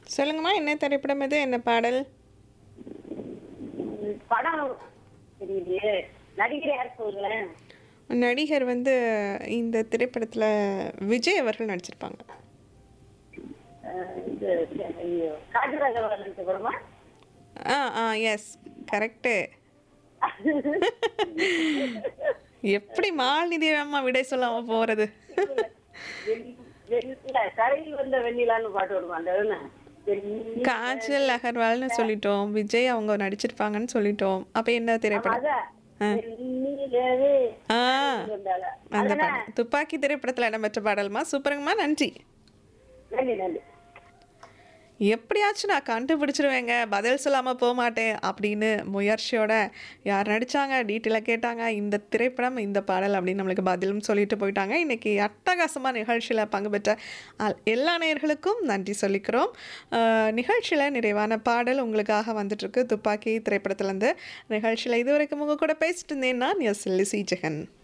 சொல்லுங்கம்மா என்ன திரைப்படம் இது என்ன பாடல் ம், படம் தெரியலையே நடிகர் யார் சொல்லுங்களேன் நடிகர் வந்து இந்த திரைப்படத்தில் விஜய் அவர்கள் நடிச்சிருப்பாங்க அஹ், இது சரி, ஐயோ காஜராஜவால் நடிச்ச படமா ஆ ஆ எஸ் கரெக்டு எப்படி மாலினி அம்மா விடை சொல்லாம போறது வெள்ளி- வெள்ளி- இல்ல, கரையில் வந்த வெண்ணிலான்னு பாட்டு வருமா அந்த என்ன? வெள்ளி- காஜல் அகர்வால்னு சொல்லிட்டோம் விஜய் அவங்க நடிச்சிருப்பாங்கன்னு சொல்லிட்டோம் அப்ப என்ன திரைப்படம் அதான். வெண்ணிலவே ஆ வந்தாளா? அந்த அதுதானே? பாடல் துப்பாக்கி திரைப்படத்துல இடம்பெற்ற பாடல்மா சூப்பருங்கம்மா நன்றி நன்றி நன்றி எப்படியாச்சும் நான் கண்டுபிடிச்சிருவேங்க பதில் சொல்லாமல் போக மாட்டேன் அப்படின்னு முயற்சியோட யார் நடித்தாங்க டீட்டெயிலாக கேட்டாங்க இந்த திரைப்படம் இந்த பாடல் அப்படின்னு நம்மளுக்கு பதிலும் சொல்லிட்டு போயிட்டாங்க இன்றைக்கி அட்டகாசமாக நிகழ்ச்சியில் பங்கு பெற்ற அல்- எல்லா நேயர்களுக்கும் நன்றி சொல்லிக்கிறோம் நிகழ்ச்சியில் நிறைவான பாடல் உங்களுக்காக வந்துட்டுருக்கு துப்பாக்கி திரைப்படத்துலேருந்து நிகழ்ச்சியில் இதுவரைக்கும் உங்கள் கூட பேசிட்டு இருந்தேன் நான் எஸ் லிசி ஜெகன்